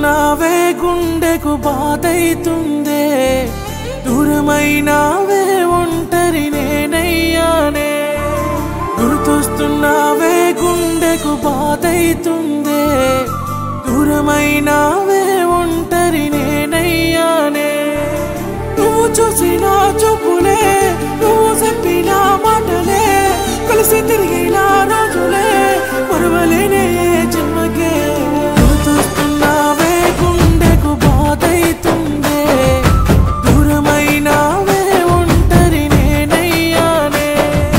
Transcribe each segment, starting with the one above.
గుర్తొస్తున్నావే గుండెకు బాధైతుందే దూరమైనావే ఒంటరి నేనయ్యానే గుర్తొస్తున్నావే గుండెకు బాధైతుందే దూరమైనావే ఒంటరి నేనయ్యానే నువ్వు చూసిన చూపులే నువ్వు చెప్పిన మాటలే కలిసి తిరిగిన రోజులే మరువలేనే ఏ జన్మకే గుర్తొస్తున్నావే గుండెకు బాధైతుందే దూరమైనావే ఒంటరి నేనయ్యానే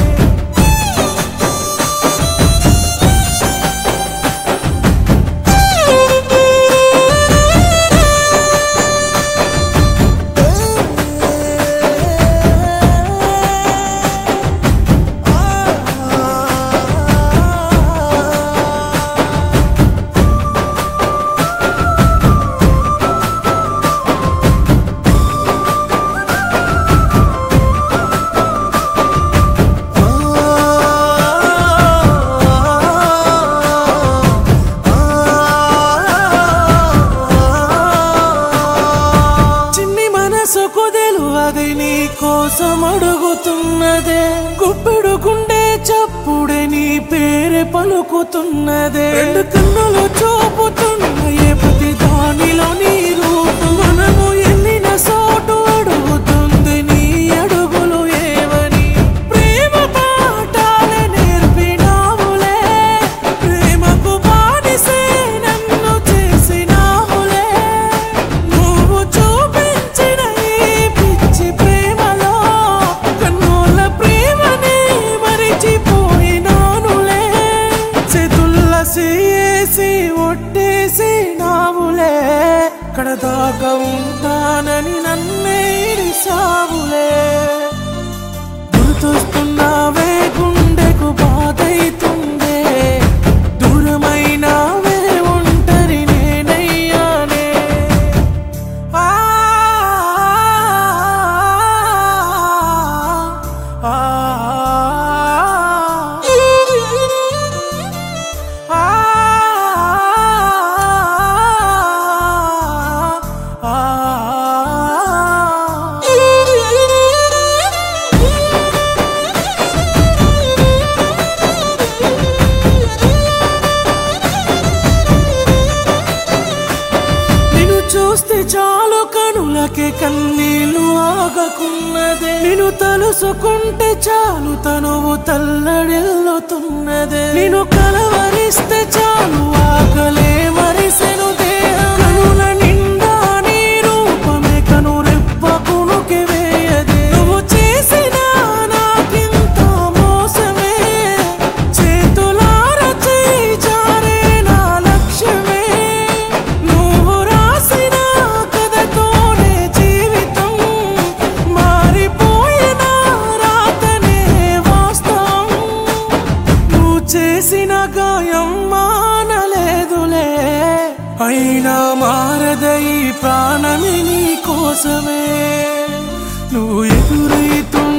చిన్ని మనసు కుదెలు అది నీ కోసం అడుగుతున్నదే గుప్పెడు గుండె చప్పుడే నీ పేరే పలుకుతున్నదే రెండు కన్నులు చూపుతున్న ఏ ప్రతి దానిలో నీ రూపు మనము ఎల్లిన సోటు అడుగుతుంది నీ అడుగులు ఏవని ప్రేమ పాఠాలే నేర్పినావులే ప్రేమకు బానిసే నన్ను చేసినావులే నువ్వు చూపించిన ఈ పిచ్చి ప్రేమలో కన్నుల ప్రేమని మరిచిపోయినానులే చేతుల్ల చేసి ఒట్టేసి నావులే కడదాకా ఉంటానని నన్నే ఇరిసావులే గుర్తొస్తున్నావే గుండెకు బాధైతుందే దూరమైనావే ఒంటరి నేనయ్యానే ఆ ఆ నిన్ను చూస్తే చాలు కనులకే కన్నీళ్లు ఆగకున్నదే నిన్ను తలుసుకుంటే చాలు తనువు తల్లడిల్లుతున్నదే నిన్ను కలవరిస్తే చాలు ఆకలే మరిసెను దేహం కనుల నిండా నీ రూపమే కను రెప్పకునుకి వేయదే నువ్వు చేసిన నాకింత మోసమే చేతులార చేయి జారే నా లక్ష్యమే నువ్వు రాసిన కథతోనే జీవితం మారిపోయిన రాతనే వాస్తవం నువ్వు చేసిన గాయం మానలేదులే అయినా మారద ఈ ప్రాణమి నీ కోసమే నువ్వు ఎదురైతున్న